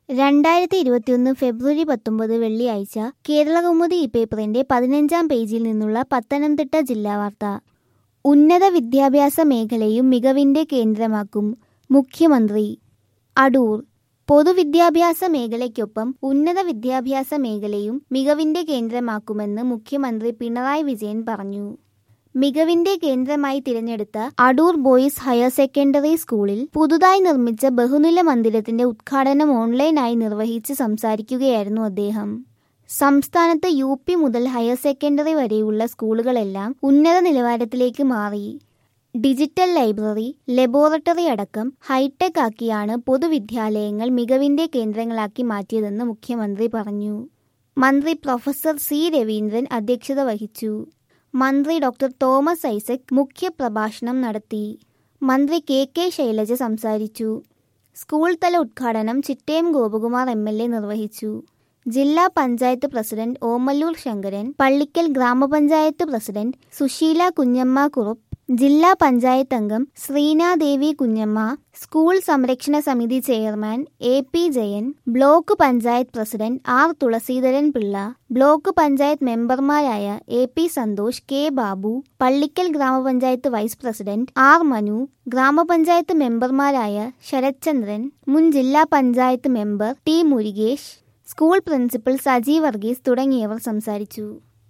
രണ്ടായിരത്തി ഇരുപത്തിയൊന്ന് ഫെബ്രുവരി പത്തൊമ്പത് വെള്ളിയാഴ്ച കേരളകൗമുദി ഈ പേപ്പറിന്റെ പതിനഞ്ചാം പേജിൽ നിന്നുള്ള പത്തനംതിട്ട ജില്ലാ വാർത്ത ഉന്നത വിദ്യാഭ്യാസ മേഖലയും മികവിന്റെ കേന്ദ്രമാക്കും മുഖ്യമന്ത്രി അടൂർ പൊതുവിദ്യാഭ്യാസ മേഖലയ്ക്കൊപ്പം ഉന്നത വിദ്യാഭ്യാസ മേഖലയും മികവിന്റെ കേന്ദ്രമാക്കുമെന്ന് മുഖ്യമന്ത്രി പിണറായി വിജയൻ പറഞ്ഞു മികവിന്റെ കേന്ദ്രമായി തിരഞ്ഞെടുത്ത അടൂർ ബോയ്സ് ഹയർ സെക്കൻഡറി സ്കൂളിൽ പുതുതായി നിർമ്മിച്ച ബഹുനില മന്ദിരത്തിന്റെ ഉദ്ഘാടനം ഓൺലൈനായി നിർവഹിച്ച് സംസാരിക്കുകയായിരുന്നു അദ്ദേഹം സംസ്ഥാനത്ത് യു പി മുതൽ ഹയർ സെക്കൻഡറി വരെയുള്ള സ്കൂളുകളെല്ലാം ഉന്നത നിലവാരത്തിലേക്ക് മാറി ഡിജിറ്റൽ ലൈബ്രറി ലബോറട്ടറി അടക്കം ഹൈടെക് ആക്കിയാണ് പൊതുവിദ്യാലയങ്ങൾ മികവിന്റെ കേന്ദ്രങ്ങളാക്കി മാറ്റിയതെന്ന് മുഖ്യമന്ത്രി പറഞ്ഞു മന്ത്രി പ്രൊഫസർ സി രവീന്ദ്രൻ അധ്യക്ഷത വഹിച്ചു മന്ത്രി ഡോക്ടർ തോമസ് ഐസക് മുഖ്യപ്രഭാഷണം നടത്തി മന്ത്രി കെ കെ ശൈലജ സംസാരിച്ചു സ്കൂൾ തല ഉദ്ഘാടനം Chittayam Gopakumar M L A നിർവഹിച്ചു ജില്ലാ പഞ്ചായത്ത് പ്രസിഡന്റ് ഓമല്ലൂർ ശങ്കരൻ പള്ളിക്കൽ ഗ്രാമപഞ്ചായത്ത് പ്രസിഡന്റ് സുശീല കുഞ്ഞമ്മ കുറുപ്പ് ജില്ലാ പഞ്ചായത്ത് അംഗം ശ്രീനാദേവി കുഞ്ഞമ്മ സ്കൂൾ സംരക്ഷണ സമിതി chairman A P Jayan block panchayat president R Thulaseedharan Pillai block panchayat മെമ്പർമാരായ A P Santhosh K Babu Pallickal ഗ്രാമപഞ്ചായത്ത് വൈസ് പ്രസിഡന്റ് ആർ മനു ഗ്രാമപഞ്ചായത്ത് മെമ്പർമാരായ ശരത്ചന്ദ്രൻ മുൻ ജില്ലാ panchayat member T Murukesh school principal Saji Varghese തുടങ്ങിയവർ സംസാരിച്ചു